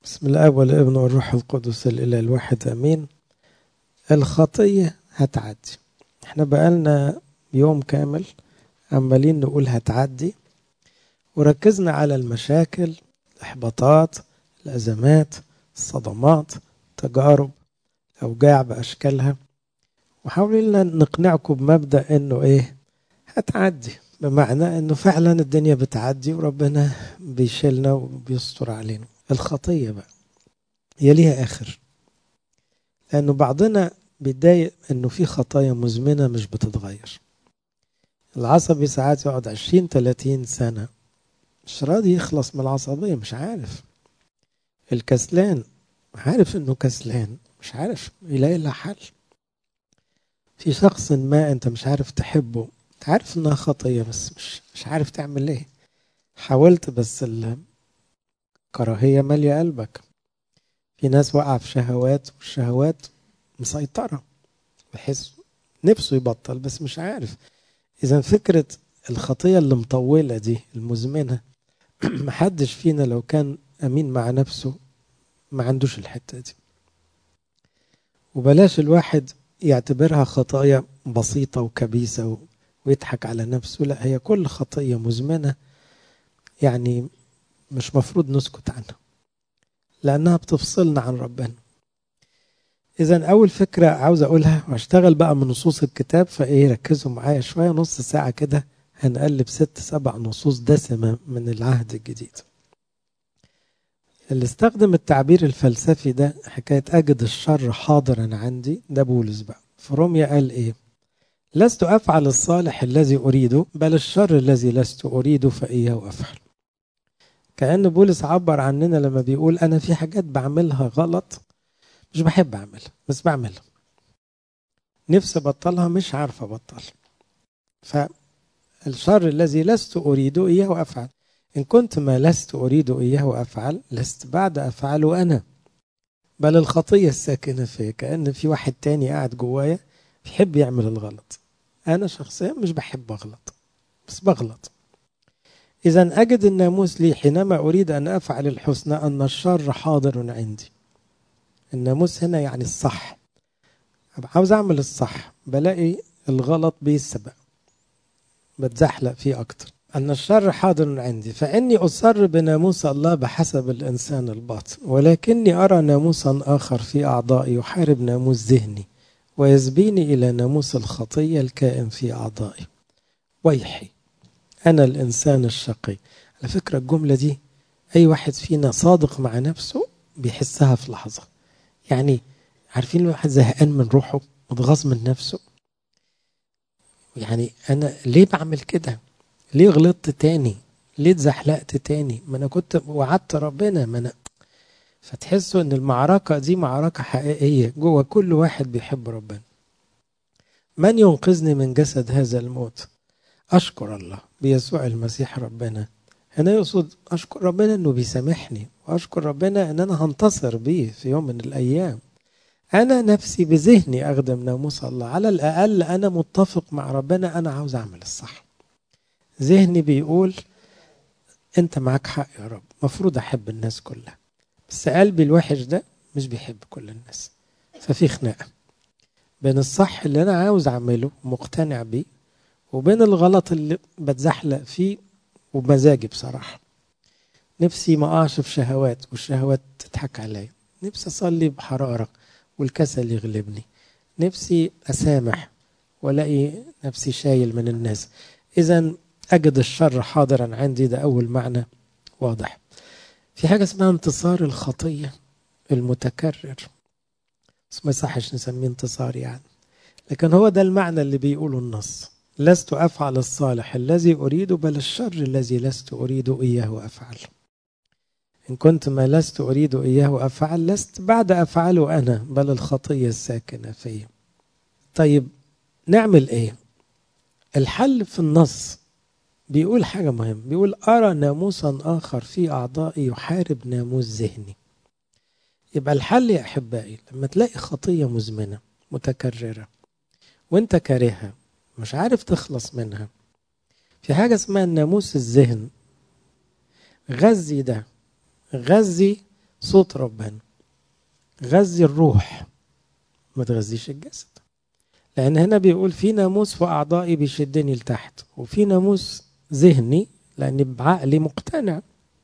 بسم الاب والابن والروح القدس الاله الواحد امين الخطيه هتعدي احنا بقالنا يوم كامل عمالين نقول هتعدي وركزنا على المشاكل الاحباطات الازمات الصدمات تجارب اوجاع باشكالها وحاولنا نقنعكم بمبدا انه ايه هتعدي بمعنى انه فعلا الدنيا بتعدي وربنا بيشيلنا وبيستر علينا الخطيه بقى هي ليها اخر لانه بعضنا بيتضايق انه في خطايا مزمنه مش بتتغير العصبي ساعات يقعد 20 30 سنه مش راضي يخلص من العصبيه مش عارف الكسلان عارف انه كسلان مش عارف يلاقي لها حل في شخص ما انت مش عارف تحبه انت عارف انها خطيه بس مش مش عارف تعمل ايه حاولت بس الكراهيه ماليه قلبك في ناس وقع في شهوات والشهوات مسيطره بحيث نفسه يبطل بس مش عارف اذا فكره الخطيه اللي مطوله دي المزمنه محدش فينا لو كان امين مع نفسه ما عندوش الحته دي وبلاش الواحد يعتبرها خطايا بسيطه وكبيسه ويضحك على نفسه لا هي كل خطيه مزمنه يعني مش مفروض نسكت عنها لانها بتفصلنا عن ربنا اذا اول فكره عاوز اقولها واشتغل بقى من نصوص الكتاب فايه ركزوا معايا شويه نص ساعه كده هنقلب ست سبع نصوص دسمه من العهد الجديد اللي استخدم التعبير الفلسفي ده حكايه اجد الشر حاضرا عندي ده بولس بقى في روميا قال ايه لست افعل الصالح الذي اريده بل الشر الذي لست اريده فاياه افعل كأن بولس عبر عننا لما بيقول أنا في حاجات بعملها غلط مش بحب أعملها بس بعملها نفسي أبطلها مش عارف أبطل فالشر الذي لست أريده إياه أفعل إن كنت ما لست أريد إياه أفعل لست بعد أفعله أنا بل الخطية الساكنة فيا كأن في واحد تاني قاعد جوايا بيحب يعمل الغلط أنا شخصيا مش بحب أغلط بس بغلط إذا أجد الناموس لي حينما أريد أن أفعل الحسنى أن الشر حاضر عندي الناموس هنا يعني الصح عاوز أعمل الصح بلاقي الغلط بيسبق بتزحلق فيه أكتر أن الشر حاضر عندي فإني أصر بناموس الله بحسب الإنسان الباطن ولكني أرى ناموسا آخر في أعضائي يحارب ناموس ذهني ويسبيني إلى ناموس الخطية الكائن في أعضائي ويحي أنا الإنسان الشقي على فكرة الجملة دي أي واحد فينا صادق مع نفسه بيحسها في لحظة يعني عارفين الواحد زهقان من روحه متغاظ من نفسه يعني أنا ليه بعمل كده ليه غلطت تاني ليه اتزحلقت تاني ما أنا كنت وعدت ربنا ما أنا فتحسوا ان المعركة دي معركة حقيقية جوه كل واحد بيحب ربنا من ينقذني من جسد هذا الموت أشكر الله بيسوع المسيح ربنا هنا يقصد أشكر ربنا أنه بيسامحني وأشكر ربنا أن أنا هنتصر بيه في يوم من الأيام أنا نفسي بذهني أخدم ناموس الله على الأقل أنا متفق مع ربنا أنا عاوز أعمل الصح ذهني بيقول أنت معك حق يا رب مفروض أحب الناس كلها بس قلبي الوحش ده مش بيحب كل الناس ففي خناقة بين الصح اللي أنا عاوز أعمله مقتنع بيه وبين الغلط اللي بتزحلق فيه وبمزاجي بصراحة نفسي ما أقعش في شهوات والشهوات تضحك عليا نفسي أصلي بحرارة والكسل يغلبني نفسي أسامح وألاقي نفسي شايل من الناس إذا أجد الشر حاضرا عندي ده أول معنى واضح في حاجة اسمها انتصار الخطية المتكرر بس ما يصحش نسميه انتصار يعني لكن هو ده المعنى اللي بيقوله النص لست أفعل الصالح الذي أريد بل الشر الذي لست أريد إياه أفعل إن كنت ما لست أريد إياه أفعل لست بعد أفعله أنا بل الخطية الساكنة في طيب نعمل إيه الحل في النص بيقول حاجة مهمة بيقول أرى ناموسا آخر في أعضائي يحارب ناموس ذهني يبقى الحل يا أحبائي لما تلاقي خطية مزمنة متكررة وانت كارهها مش عارف تخلص منها في حاجة اسمها الناموس الذهن غذي ده غذي صوت ربنا غذي الروح ما تغذيش الجسد لأن هنا بيقول في ناموس في أعضائي بيشدني لتحت وفي ناموس ذهني لأني بعقلي مقتنع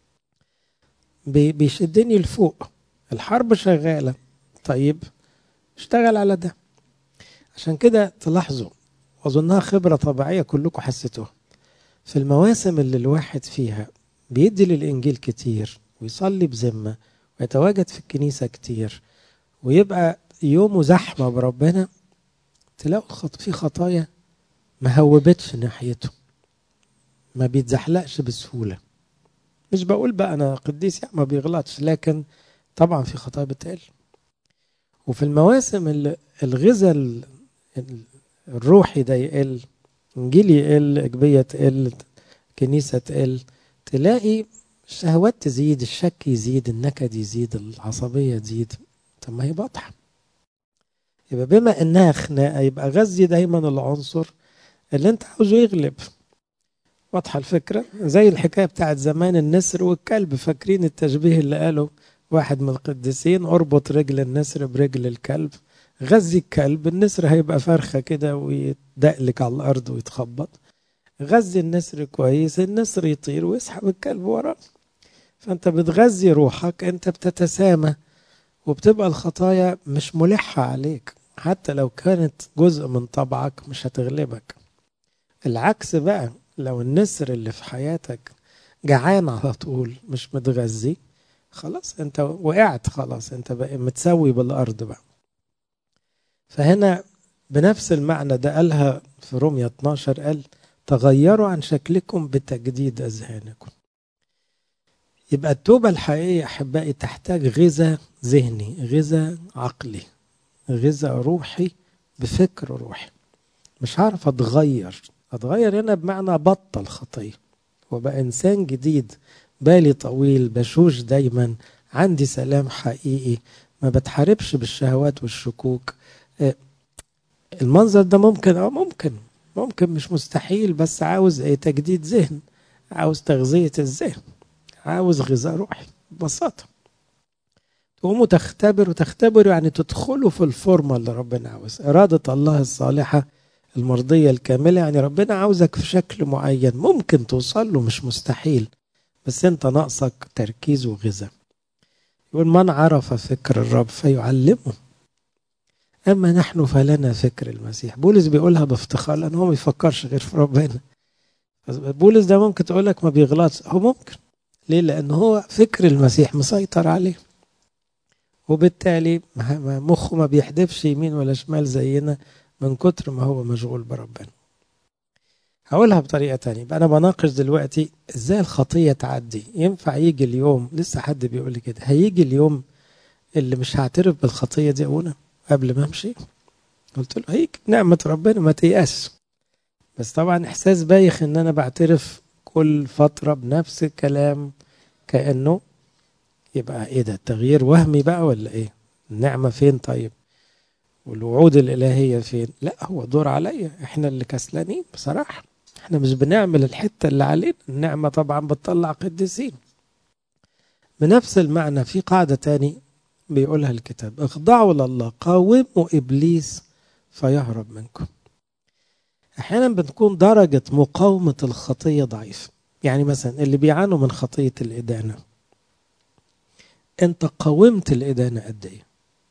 بيشدني لفوق الحرب شغالة طيب اشتغل على ده عشان كده تلاحظوا وأظنها خبرة طبيعية كلكم حسيتوها في المواسم اللي الواحد فيها بيدي للإنجيل كتير ويصلي بذمة ويتواجد في الكنيسة كتير ويبقى يومه زحمة بربنا تلاقوا في خطايا ما هوبتش ناحيته ما بيتزحلقش بسهولة مش بقول بقى أنا قديس يعني ما بيغلطش لكن طبعا في خطايا بتقل وفي المواسم اللي الغذاء الروحي ده يقل انجيل يقل اجبيه تقل كنيسه تقل تلاقي الشهوات تزيد الشك يزيد النكد يزيد العصبيه تزيد طب ما هي واضحه يبقى بما انها خناقه يبقى غذي دايما العنصر اللي انت عاوزه يغلب واضحه الفكره زي الحكايه بتاعت زمان النسر والكلب فاكرين التشبيه اللي قاله واحد من القديسين اربط رجل النسر برجل الكلب غذي الكلب النسر هيبقى فرخه كده ويدقلك على الارض ويتخبط غذي النسر كويس النسر يطير ويسحب الكلب وراه فانت بتغذي روحك انت بتتسامى وبتبقى الخطايا مش ملحة عليك حتى لو كانت جزء من طبعك مش هتغلبك العكس بقى لو النسر اللي في حياتك جعان على طول مش متغذي خلاص انت وقعت خلاص انت بقى متسوي بالارض بقى فهنا بنفس المعنى ده قالها في رومية 12 قال تغيروا عن شكلكم بتجديد أذهانكم يبقى التوبة الحقيقية أحبائي تحتاج غذاء ذهني غذاء عقلي غذاء روحي بفكر روحي مش هعرف أتغير أتغير هنا بمعنى بطل خطية وبقى إنسان جديد بالي طويل بشوش دايما عندي سلام حقيقي ما بتحاربش بالشهوات والشكوك المنظر ده ممكن اه ممكن ممكن مش مستحيل بس عاوز ايه تجديد ذهن عاوز تغذية الذهن عاوز غذاء روحي ببساطة تقوموا تختبروا تختبروا يعني تدخلوا في الفورمة اللي ربنا عاوز إرادة الله الصالحة المرضية الكاملة يعني ربنا عاوزك في شكل معين ممكن توصل له مش مستحيل بس انت ناقصك تركيز وغذاء يقول من عرف فكر الرب فيعلمه أما نحن فلنا فكر المسيح بولس بيقولها بافتخار لأن هو ما بيفكرش غير في ربنا بولس ده ممكن تقول لك ما بيغلطش هو ممكن ليه لأن هو فكر المسيح مسيطر عليه وبالتالي مخه ما بيحدفش يمين ولا شمال زينا من كتر ما هو مشغول بربنا هقولها بطريقة تانية بقى أنا بناقش دلوقتي إزاي الخطية تعدي ينفع يجي اليوم لسه حد بيقول لي كده هيجي اليوم اللي مش هعترف بالخطية دي أولا قبل ما امشي قلت له هيك نعمة ربنا ما تيأس بس طبعا احساس بايخ ان انا بعترف كل فترة بنفس الكلام كأنه يبقى ايه ده التغيير وهمي بقى ولا ايه النعمة فين طيب والوعود الإلهية فين لا هو دور عليا احنا اللي كسلانين بصراحة احنا مش بنعمل الحتة اللي علينا النعمة طبعا بتطلع قديسين بنفس المعنى في قاعدة تاني بيقولها الكتاب اخضعوا لله قاوموا ابليس فيهرب منكم احيانا بتكون درجه مقاومه الخطيه ضعيفه يعني مثلا اللي بيعانوا من خطيه الادانه انت قاومت الادانه قد ايه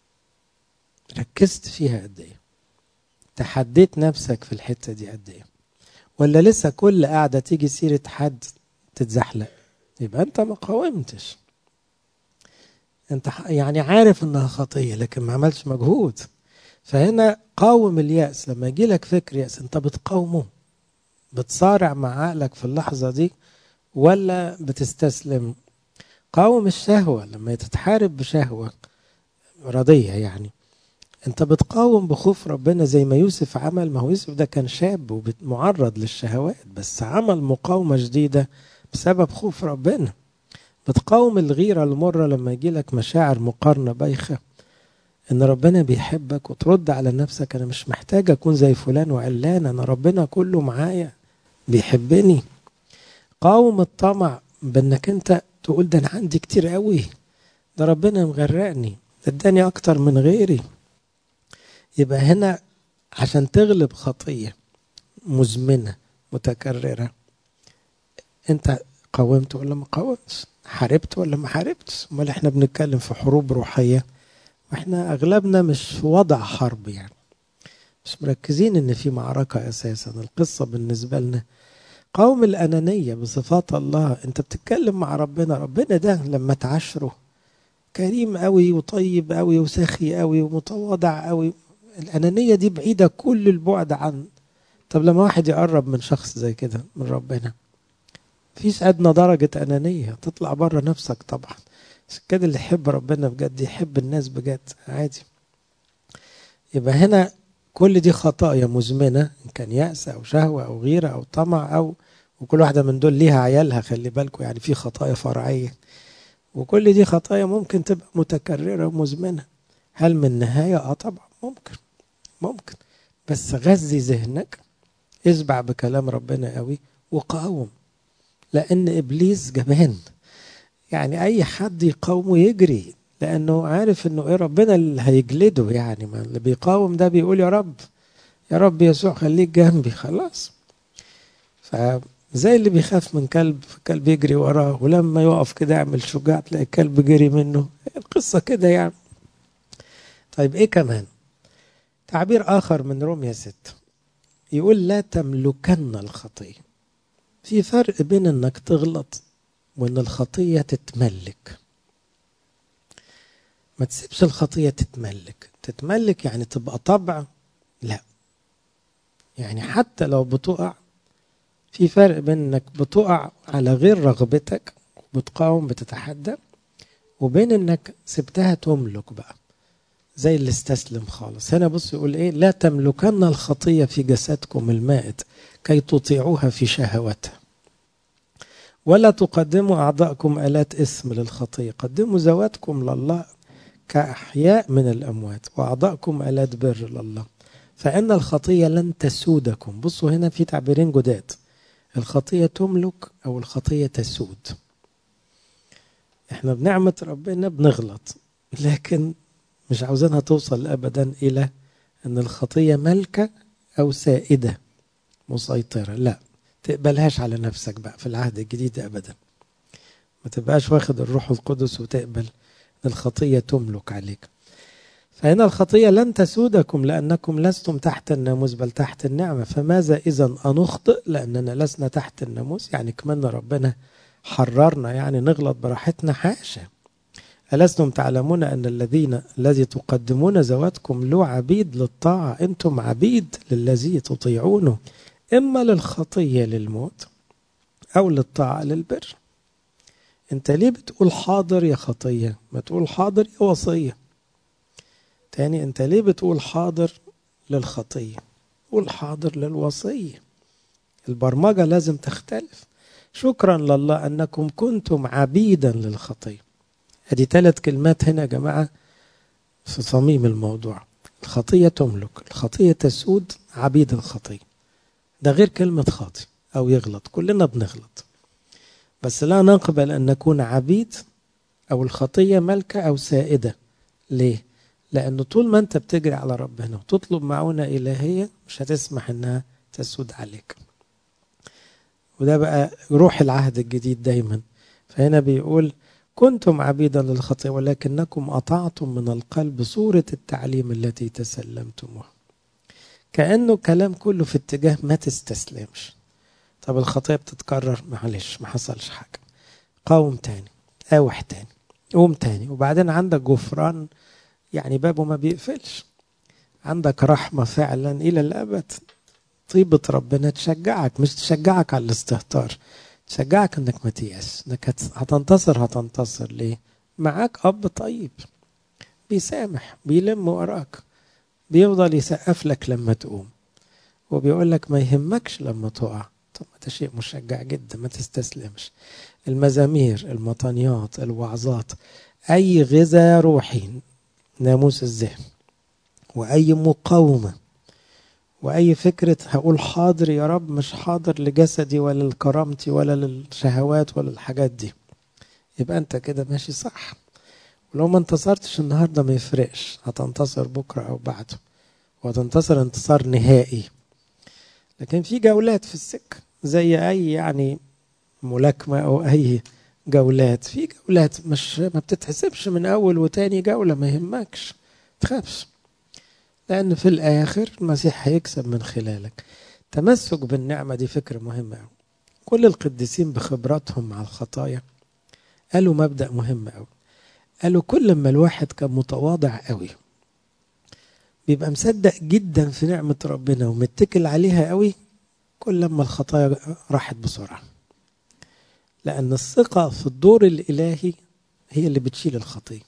ركزت فيها قد ايه تحديت نفسك في الحته دي قد ايه ولا لسه كل قاعده تيجي سيره حد تتزحلق يبقى انت ما قاومتش انت يعني عارف انها خطيه لكن ما عملش مجهود فهنا قاوم اليأس لما يجي لك فكر يأس انت بتقاومه بتصارع مع عقلك في اللحظة دي ولا بتستسلم قاوم الشهوة لما تتحارب بشهوة رضية يعني انت بتقاوم بخوف ربنا زي ما يوسف عمل ما هو يوسف ده كان شاب ومعرض للشهوات بس عمل مقاومة جديدة بسبب خوف ربنا بتقاوم الغيرة المرة لما يجي لك مشاعر مقارنة بايخة ان ربنا بيحبك وترد على نفسك انا مش محتاج اكون زي فلان وعلان انا ربنا كله معايا بيحبني قاوم الطمع بانك انت تقول ده انا عندي كتير قوي ده ربنا مغرقني ده اداني اكتر من غيري يبقى هنا عشان تغلب خطية مزمنة متكررة انت قاومت ولا ما قاومتش حاربت ولا ما حاربتش امال احنا بنتكلم في حروب روحية واحنا اغلبنا مش في وضع حرب يعني مش مركزين ان في معركة اساسا القصة بالنسبة لنا قوم الأنانية بصفات الله أنت بتتكلم مع ربنا ربنا ده لما تعاشره كريم قوي وطيب قوي وسخي قوي ومتواضع قوي الأنانية دي بعيدة كل البعد عن طب لما واحد يقرب من شخص زي كده من ربنا فيش أدنى درجة أنانية تطلع بره نفسك طبعا عشان كده اللي يحب ربنا بجد يحب الناس بجد عادي يبقى هنا كل دي خطايا مزمنة إن كان يأس أو شهوة أو غيرة أو طمع أو وكل واحدة من دول ليها عيالها خلي بالكم يعني في خطايا فرعية وكل دي خطايا ممكن تبقى متكررة ومزمنة هل من نهاية؟ اه طبعا ممكن ممكن بس غذي ذهنك اشبع بكلام ربنا قوي وقاوم لأن إبليس جبان يعني أي حد يقاومه يجري لأنه عارف إنه إيه ربنا اللي هيجلده يعني ما اللي بيقاوم ده بيقول يا رب يا رب يسوع خليك جنبي خلاص فزي اللي بيخاف من كلب فالكلب يجري وراه ولما يقف كده يعمل شجاع تلاقي الكلب جري منه القصة كده يعني طيب ايه كمان تعبير آخر من روميا ست يقول لا تملكن الخطية في فرق بين انك تغلط وان الخطية تتملك ما تسيبش الخطية تتملك تتملك يعني تبقى طبع لا يعني حتى لو بتقع في فرق بين انك بتقع على غير رغبتك بتقاوم بتتحدى وبين انك سبتها تملك بقى زي اللي استسلم خالص هنا بص يقول ايه لا تملكن الخطية في جسدكم المائت كي تطيعوها في شهوتها ولا تقدموا أعضاءكم آلات اسم للخطية قدموا ذواتكم لله كأحياء من الأموات وأعضاءكم آلات بر لله فإن الخطية لن تسودكم بصوا هنا في تعبيرين جداد الخطية تملك أو الخطية تسود احنا بنعمة ربنا بنغلط لكن مش عاوزينها توصل أبدا إلى أن الخطية ملكة أو سائدة مسيطرة لا تقبلهاش على نفسك بقى في العهد الجديد أبدا ما تبقاش واخد الروح القدس وتقبل الخطية تملك عليك فهنا الخطية لن تسودكم لأنكم لستم تحت الناموس بل تحت النعمة فماذا إذا أنخطئ لأننا لسنا تحت الناموس يعني كمان ربنا حررنا يعني نغلط براحتنا حاشا ألستم تعلمون أن الذين الذي تقدمون ذواتكم له عبيد للطاعة أنتم عبيد للذي تطيعونه إما للخطية للموت أو للطاعة للبر أنت ليه بتقول حاضر يا خطية ما تقول حاضر يا وصية تاني أنت ليه بتقول حاضر للخطية قول حاضر للوصية البرمجة لازم تختلف شكرا لله أنكم كنتم عبيدا للخطية ادي ثلاث كلمات هنا يا جماعه في صميم الموضوع الخطيه تملك الخطيه تسود عبيد الخطيه ده غير كلمه خاطي او يغلط كلنا بنغلط بس لا نقبل ان نكون عبيد او الخطيه ملكه او سائده ليه لانه طول ما انت بتجري على ربنا وتطلب معونه الهيه مش هتسمح انها تسود عليك وده بقى روح العهد الجديد دايما فهنا بيقول كنتم عبيدا للخطية ولكنكم أطعتم من القلب صورة التعليم التي تسلمتموها كأنه كلام كله في اتجاه ما تستسلمش طب الخطية بتتكرر معلش ما حصلش حاجة قاوم تاني قاوح تاني قوم تاني وبعدين عندك غفران يعني بابه ما بيقفلش عندك رحمة فعلا إلى الأبد طيبة ربنا تشجعك مش تشجعك على الاستهتار تشجعك انك ما تيأس انك هتنتصر هتنتصر ليه معاك اب طيب بيسامح بيلم وراك بيفضل يسقف لك لما تقوم وبيقول لك ما يهمكش لما تقع طب ده شيء مشجع جدا ما تستسلمش المزامير المطانيات الوعظات اي غذاء روحي ناموس الذهن واي مقاومه واي فكره هقول حاضر يا رب مش حاضر لجسدي ولا لكرامتي ولا للشهوات ولا الحاجات دي يبقى انت كده ماشي صح ولو ما انتصرتش النهاردة ما يفرقش هتنتصر بكرة أو بعده وهتنتصر انتصار نهائي لكن في جولات في السكة زي أي يعني ملاكمة أو أي جولات في جولات مش ما بتتحسبش من أول وتاني جولة ما يهمكش تخافش لأن في الآخر المسيح هيكسب من خلالك تمسك بالنعمة دي فكرة مهمة أوي كل القديسين بخبراتهم مع الخطايا قالوا مبدأ مهم أوي قالوا كل ما الواحد كان متواضع قوي بيبقى مصدق جدا في نعمة ربنا ومتكل عليها قوي كل ما الخطايا راحت بسرعة لأن الثقة في الدور الإلهي هي اللي بتشيل الخطية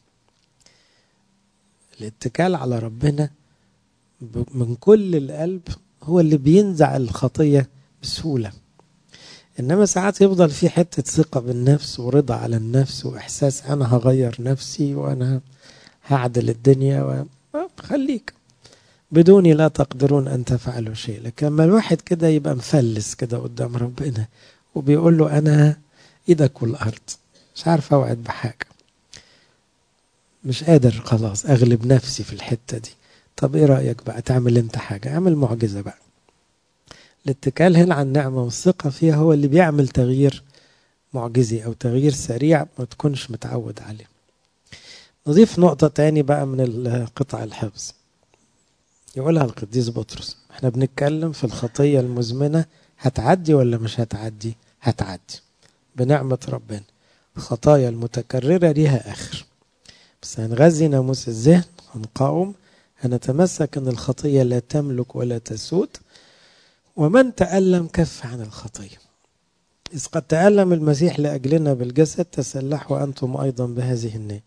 الاتكال على ربنا من كل القلب هو اللي بينزع الخطية بسهولة إنما ساعات يفضل في حتة ثقة بالنفس ورضا على النفس وإحساس أنا هغير نفسي وأنا هعدل الدنيا و... خليك بدوني لا تقدرون أن تفعلوا شيء لكن لما الواحد كده يبقى مفلس كده قدام ربنا وبيقول له أنا إيدك والأرض مش عارف أوعد بحاجة مش قادر خلاص أغلب نفسي في الحتة دي طب إيه رأيك بقى تعمل أنت حاجة اعمل معجزة بقى الاتكال هنا على النعمة والثقة فيها هو اللي بيعمل تغيير معجزي أو تغيير سريع ما تكونش متعود عليه نضيف نقطة تاني بقى من قطع الحفظ يقولها القديس بطرس احنا بنتكلم في الخطية المزمنة هتعدي ولا مش هتعدي هتعدي بنعمة ربنا الخطايا المتكررة ليها آخر بس هنغذي ناموس الذهن هنقاوم هنتمسك ان الخطية لا تملك ولا تسود ومن تألم كف عن الخطية إذ قد تألم المسيح لأجلنا بالجسد تسلحوا أنتم أيضا بهذه النية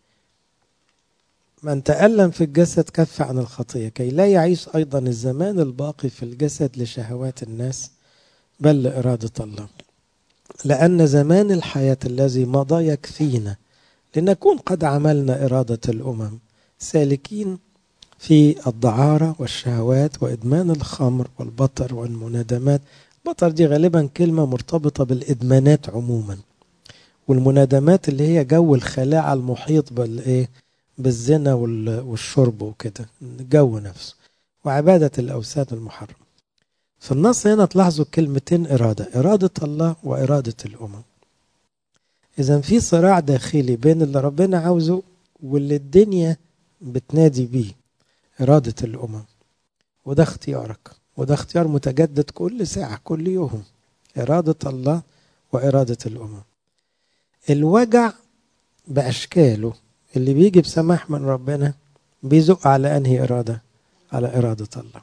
من تألم في الجسد كف عن الخطية كي لا يعيش أيضا الزمان الباقي في الجسد لشهوات الناس بل لإرادة الله لأن زمان الحياة الذي مضى يكفينا لنكون قد عملنا إرادة الأمم سالكين في الدعارة والشهوات وإدمان الخمر والبطر والمنادمات البطر دي غالبا كلمة مرتبطة بالإدمانات عموما والمنادمات اللي هي جو الخلاعة المحيط بالإيه بالزنا والشرب وكده الجو نفسه وعبادة الأوثان المحرمة في النص هنا تلاحظوا كلمتين إرادة إرادة الله وإرادة الأمم إذا في صراع داخلي بين اللي ربنا عاوزه واللي الدنيا بتنادي بيه إرادة الأمم وده اختيارك وده اختيار متجدد كل ساعة كل يوم إرادة الله وإرادة الأمم الوجع بأشكاله اللي بيجي بسماح من ربنا بيزق على أنهي إرادة على إرادة الله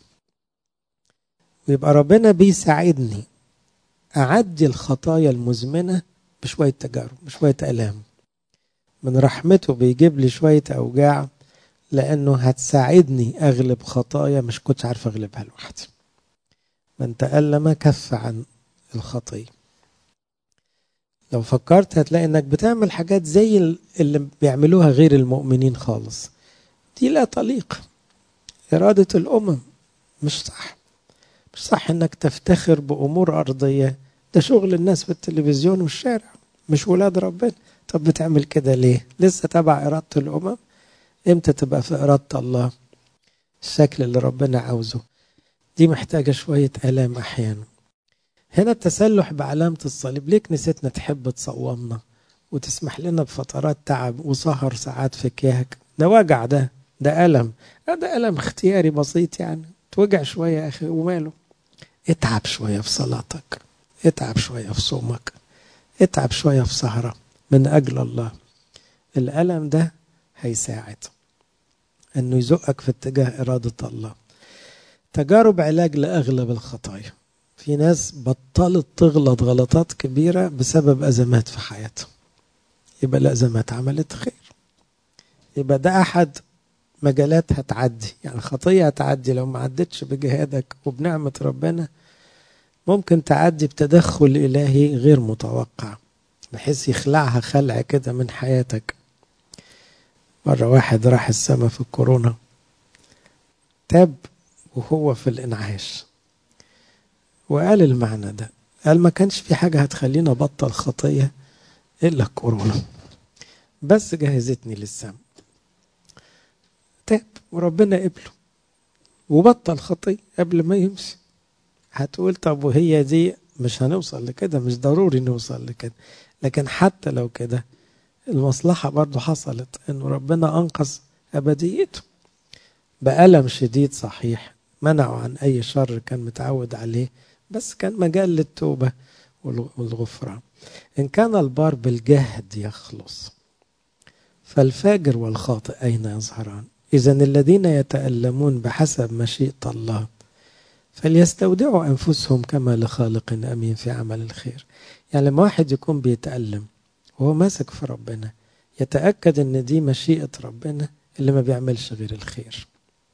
ويبقى ربنا بيساعدني أعدي الخطايا المزمنة بشوية تجارب بشوية ألام من رحمته بيجيب لي شوية أوجاع لأنه هتساعدني أغلب خطايا مش كنت عارف أغلبها لوحدي من تألم كف عن الخطية لو فكرت هتلاقي انك بتعمل حاجات زي اللي بيعملوها غير المؤمنين خالص دي لا تليق إرادة الأمم مش صح مش صح انك تفتخر بأمور أرضية ده شغل الناس في التلفزيون والشارع مش ولاد ربنا طب بتعمل كده ليه لسه تبع إرادة الأمم امتى تبقى في إرادة الله الشكل اللي ربنا عاوزه دي محتاجة شوية آلام أحيانا هنا التسلح بعلامة الصليب ليه كنيستنا تحب تصومنا وتسمح لنا بفترات تعب وسهر ساعات في كياك ده وجع ده ده ألم ده ألم اختياري بسيط يعني توجع شوية يا أخي وماله اتعب شوية في صلاتك اتعب شوية في صومك اتعب شوية في سهرة من أجل الله الألم ده هيساعد انه يزقك في اتجاه إرادة الله تجارب علاج لأغلب الخطايا في ناس بطلت تغلط غلطات كبيرة بسبب أزمات في حياتها يبقى الأزمات عملت خير يبقى ده أحد مجالات هتعدي يعني خطية هتعدي لو ما عدتش بجهادك وبنعمة ربنا ممكن تعدي بتدخل إلهي غير متوقع بحيث يخلعها خلع كده من حياتك مرة واحد راح السما في الكورونا تاب وهو في الإنعاش وقال المعنى ده قال ما كانش في حاجة هتخليني أبطل خطية إلا الكورونا بس جهزتني للسما وربنا قبله وبطل خطية قبل ما يمشي هتقول طب وهي دي مش هنوصل لكده مش ضروري نوصل لكده لكن حتى لو كده المصلحة برضو حصلت انه ربنا انقذ ابديته بألم شديد صحيح منعه عن اي شر كان متعود عليه بس كان مجال للتوبة والغفران ان كان البار بالجهد يخلص فالفاجر والخاطئ اين يظهران اذا الذين يتألمون بحسب مشيئة الله فليستودعوا أنفسهم كما لخالق أمين في عمل الخير يعني لما واحد يكون بيتألم وهو ماسك في ربنا يتأكد أن دي مشيئة ربنا اللي ما بيعملش غير الخير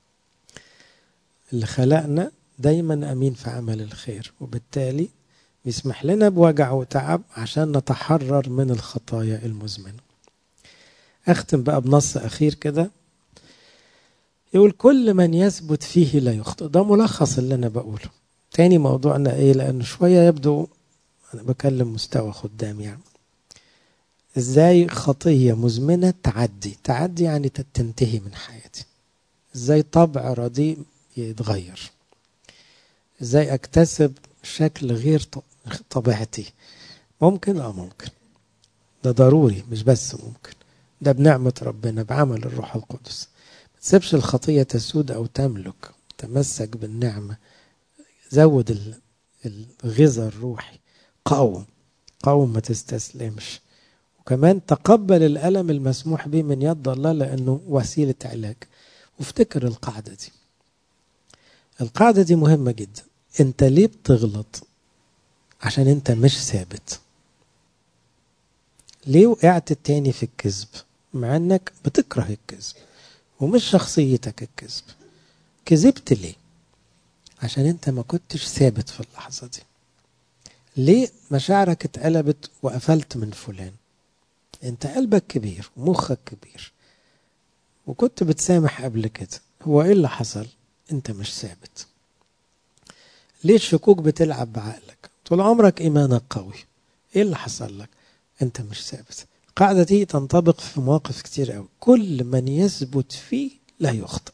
اللي خلقنا دايما أمين في عمل الخير وبالتالي بيسمح لنا بوجع وتعب عشان نتحرر من الخطايا المزمنة أختم بقى بنص أخير كده يقول كل من يثبت فيه لا يخطئ ده ملخص اللي أنا بقوله تاني موضوعنا إيه لأنه شوية يبدو أنا بكلم مستوى خدام يعني إزاي خطية مزمنة تعدي تعدي يعني تنتهي من حياتي إزاي طبع رديء يتغير إزاي أكتسب شكل غير طبيعتي ممكن اه ممكن ده ضروري مش بس ممكن ده بنعمة ربنا بعمل الروح القدس ما تسيبش الخطية تسود أو تملك تمسك بالنعمة زود الغذاء الروحي قاوم قاوم ما تستسلمش وكمان تقبل الألم المسموح به من يد الله لأنه وسيلة علاج وافتكر القاعدة دي القاعدة دي مهمة جدا انت ليه بتغلط عشان انت مش ثابت ليه وقعت التاني في الكذب مع انك بتكره الكذب ومش شخصيتك الكذب كذبت ليه عشان انت ما كنتش ثابت في اللحظة دي ليه مشاعرك اتقلبت وقفلت من فلان انت قلبك كبير ومخك كبير وكنت بتسامح قبل كده هو ايه اللي حصل انت مش ثابت ليه الشكوك بتلعب بعقلك طول عمرك ايمانك قوي ايه اللي حصل لك انت مش ثابت القاعده دي تنطبق في مواقف كتير قوي كل من يثبت فيه لا يخطئ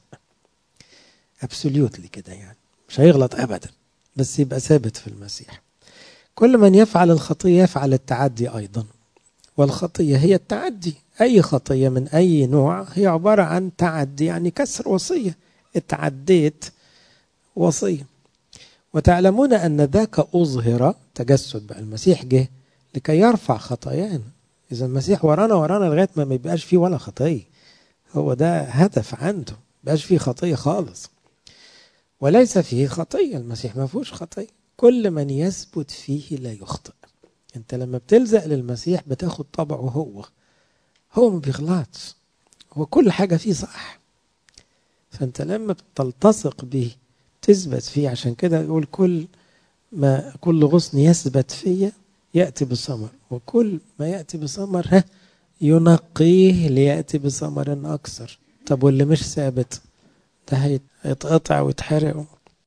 ابسوليوتلي كده يعني مش هيغلط ابدا بس يبقى ثابت في المسيح كل من يفعل الخطيه يفعل التعدي ايضا والخطيه هي التعدي اي خطيه من اي نوع هي عباره عن تعدي يعني كسر وصيه اتعديت وصيه وتعلمون أن ذاك أظهر تجسد بقى المسيح جه لكي يرفع خطايانا إذا المسيح ورانا ورانا لغاية ما ما يبقاش فيه ولا خطية هو ده هدف عنده ما يبقاش فيه خطية خالص وليس فيه خطية المسيح ما فيهوش خطية كل من يثبت فيه لا يخطئ انت لما بتلزق للمسيح بتاخد طبعه هو هو ما بيغلطش هو كل حاجة فيه صح فانت لما بتلتصق به تثبت فيه عشان كده يقول كل ما كل غصن يثبت فيا يأتي بثمر وكل ما يأتي بثمر ها ينقيه ليأتي بثمر أكثر طب واللي مش ثابت ده هيتقطع ويتحرق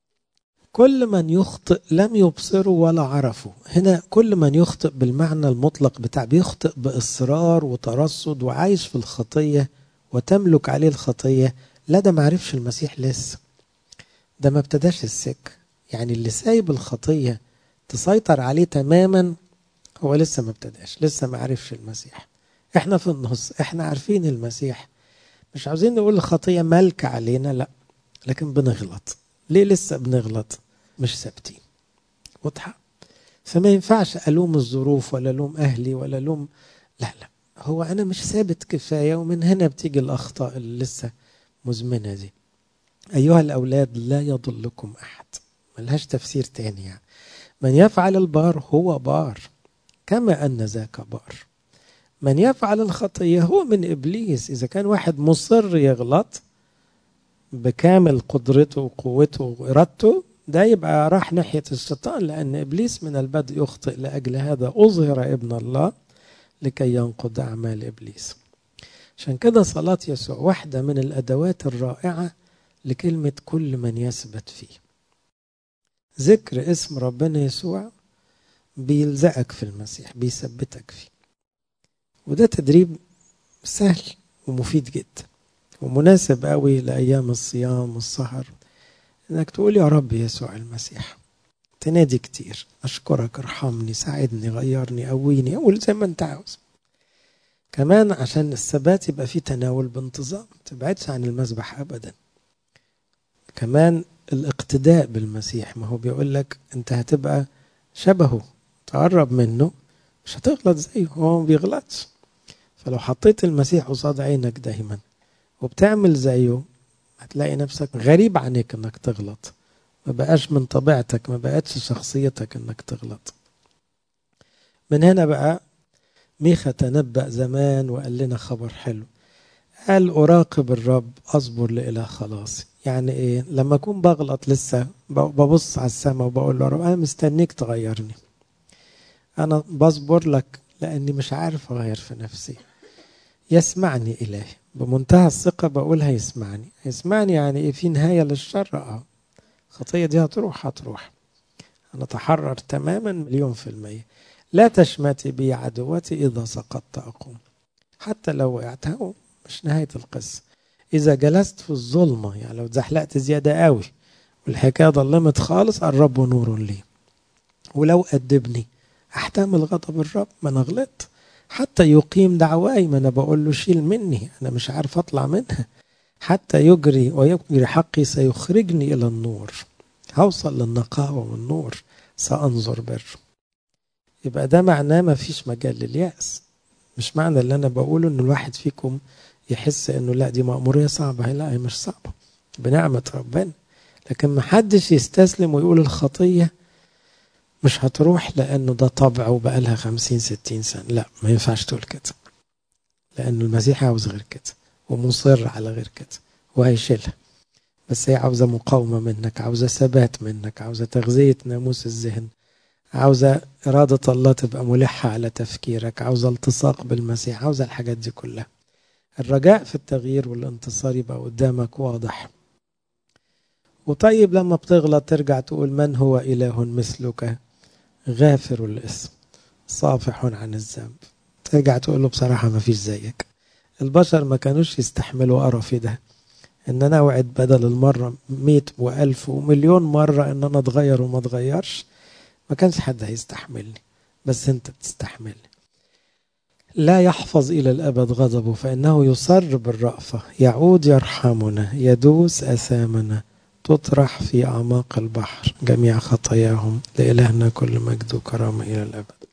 كل من يخطئ لم يبصره ولا عرفه هنا كل من يخطئ بالمعنى المطلق بتاع بيخطئ بإصرار وترصد وعايش في الخطية وتملك عليه الخطية لا ده معرفش المسيح لسه ده ما ابتداش السك يعني اللي سايب الخطية تسيطر عليه تماما هو لسه ما ابتداش لسه ما عرفش المسيح احنا في النص احنا عارفين المسيح مش عاوزين نقول الخطية مالكة علينا لا لكن بنغلط ليه لسه بنغلط مش ثابتين واضحة فما ينفعش ألوم الظروف ولا ألوم أهلي ولا ألوم لا لا هو أنا مش ثابت كفاية ومن هنا بتيجي الأخطاء اللي لسه مزمنة دي أيها الأولاد لا يضلكم أحد ملهاش تفسير تاني يعني من يفعل البار هو بار كما أن ذاك بار من يفعل الخطية هو من إبليس إذا كان واحد مصر يغلط بكامل قدرته وقوته وإرادته ده يبقى راح ناحية الشيطان لأن إبليس من البدء يخطئ لأجل هذا أظهر ابن الله لكي ينقض أعمال إبليس عشان كده صلاة يسوع واحدة من الأدوات الرائعة لكلمة كل من يثبت فيه ذكر اسم ربنا يسوع بيلزقك في المسيح بيثبتك فيه وده تدريب سهل ومفيد جدا ومناسب قوي لأيام الصيام والسهر إنك تقول يا رب يسوع المسيح تنادي كتير أشكرك ارحمني ساعدني غيرني قويني قول زي ما أنت عاوز كمان عشان الثبات يبقى فيه تناول بانتظام تبعدش عن المذبح أبدا كمان الاقتداء بالمسيح ما هو بيقول لك أنت هتبقى شبهه تقرب منه مش هتغلط زيه هو ما بيغلطش فلو حطيت المسيح قصاد عينك دايما وبتعمل زيه هتلاقي نفسك غريب عنك انك تغلط ما بقاش من طبيعتك ما بقتش شخصيتك انك تغلط من هنا بقى ميخا تنبأ زمان وقال لنا خبر حلو قال أراقب الرب أصبر لإله خلاصي يعني إيه لما أكون بغلط لسه ببص على السماء وبقول له يا رب أنا مستنيك تغيرني أنا بصبر لك لأني مش عارف أغير في نفسي يسمعني إلهي بمنتهى الثقة بقول هيسمعني هيسمعني يعني إيه في نهاية للشر أه الخطية دي هتروح هتروح أنا أتحرر تماما مليون في المية لا تشمتي بي عدوتي إذا سقطت أقوم حتى لو وقعت هو مش نهاية القصة إذا جلست في الظلمة يعني لو اتزحلقت زيادة قوي والحكاية ظلمت خالص الرب نور لي ولو أدبني أحتمل غضب الرب ما أنا غلطت حتى يقيم دعواي ما أنا بقول له شيل مني أنا مش عارف أطلع منها حتى يجري ويجري حقي سيخرجني إلى النور هوصل للنقاوة والنور سأنظر بره يبقى ده معناه ما فيش مجال لليأس مش معنى اللي أنا بقوله إن الواحد فيكم يحس إنه لا دي مأمورية صعبة لا هي مش صعبة بنعمة ربنا لكن ما حدش يستسلم ويقول الخطية مش هتروح لأنه ده طبع وبقالها خمسين ستين سنة لا ما ينفعش تقول كده لأنه المسيح عاوز غير كده ومصر على غير كده وهيشيلها بس هي عاوزة مقاومة منك عاوزة ثبات منك عاوزة تغذية ناموس الذهن عاوزة إرادة الله تبقى ملحة على تفكيرك عاوزة التصاق بالمسيح عاوزة الحاجات دي كلها الرجاء في التغيير والانتصار يبقى قدامك واضح وطيب لما بتغلط ترجع تقول من هو إله مثلك غافر الاسم صافح عن الذنب ترجع تقول له بصراحة ما فيش زيك البشر ما كانوش يستحملوا قرفي ده ان انا اوعد بدل المرة مئة والف ومليون مرة ان انا اتغير وما اتغيرش ما كانش حد هيستحملني بس انت بتستحملني لا يحفظ الى الابد غضبه فانه يصر بالرأفة يعود يرحمنا يدوس اثامنا تطرح في اعماق البحر جميع خطاياهم لالهنا كل مجد وكرامه الى الابد